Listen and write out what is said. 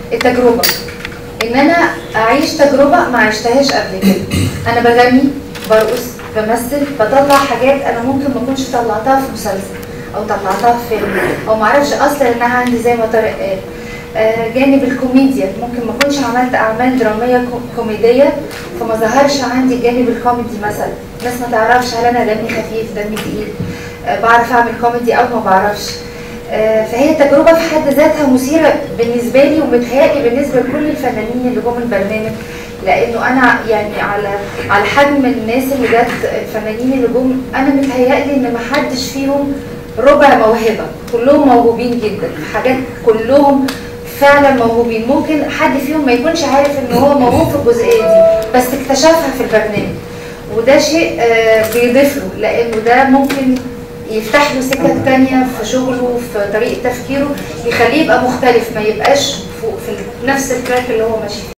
التجربه ان انا اعيش تجربه ما عشتهاش قبل كده انا بغني برقص بمثل بطلع حاجات انا ممكن ما اكونش طلعتها في مسلسل او طلعتها في فيلم او ما اعرفش اصلا انها عندي زي ما طارق قال آه، جانب الكوميديا ممكن ما اكونش عملت اعمال دراميه كو- كوميديه فما ظهرش عندي الجانب الكوميدي مثلا الناس ما تعرفش هل انا دمي خفيف دمي تقيل آه، بعرف اعمل كوميدي او ما بعرفش آه، فهي تجربه في حد ذاتها مثيره بالنسبه لي ومتهيألي بالنسبه لكل الفنانين اللي جم البرنامج لانه انا يعني على على حجم الناس اللي جت الفنانين اللي جم انا متهيألي ان ما حدش فيهم ربع موهبه كلهم موهوبين جدا في حاجات كلهم فعلا موهوبين ممكن حد فيهم ما يكونش عارف ان هو موهوب في الجزئيه دي بس اكتشفها في البرنامج وده شيء آه، بيضيف له لانه ده ممكن يفتح له سكك تانية في شغله في طريقة تفكيره يخليه يبقى مختلف ما يبقاش فوق في نفس التراك اللي هو ماشي فيه